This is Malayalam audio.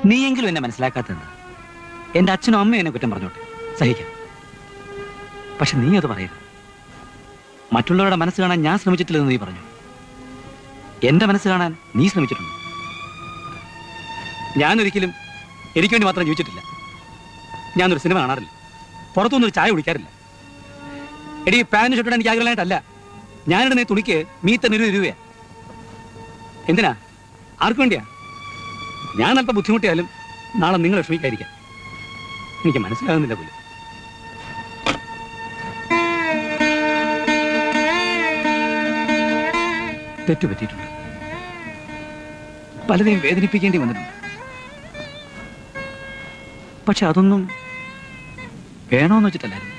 നീയെങ്കിലും എന്നെ മനസ്സിലാക്കാത്തത് എന്റെ അച്ഛനും അമ്മയും എന്നെ കുറ്റം പറഞ്ഞോട്ടെ സഹിക്കാം പക്ഷെ നീ അത് പറയരുത് മറ്റുള്ളവരുടെ മനസ്സ് കാണാൻ ഞാൻ ശ്രമിച്ചിട്ടില്ലെന്ന് നീ പറഞ്ഞു എന്റെ മനസ്സ് കാണാൻ നീ ശ്രമിച്ചിട്ടുണ്ട് ഞാനൊരിക്കലും എനിക്ക് വേണ്ടി മാത്രം ജീവിച്ചിട്ടില്ല ഞാനൊരു സിനിമ കാണാറില്ല പുറത്തുനിന്നൊരു ചായ കുടിക്കാറില്ല എടി പാന്റ് ഷർട്ട് എനിക്ക് ആഗ്രഹമായിട്ടല്ല ഞാനിടുന്ന ഈ തുണിക്ക് മീത്ത ഇരുപത് രൂപയാ എന്തിനാ ആർക്കു വേണ്ടിയാ ഞാൻ അല്പം ബുദ്ധിമുട്ടിയാലും നാളെ നിങ്ങൾ വിഷമിക്കാതിരിക്കാം എനിക്ക് മനസ്സിലാകുന്നില്ല പോലും തെറ്റുപറ്റിയിട്ടുണ്ട് പലരെയും വേദനിപ്പിക്കേണ്ടി വന്നിട്ടുണ്ട് പക്ഷെ അതൊന്നും വേണോന്ന് വെച്ചിട്ടല്ലായിരുന്നു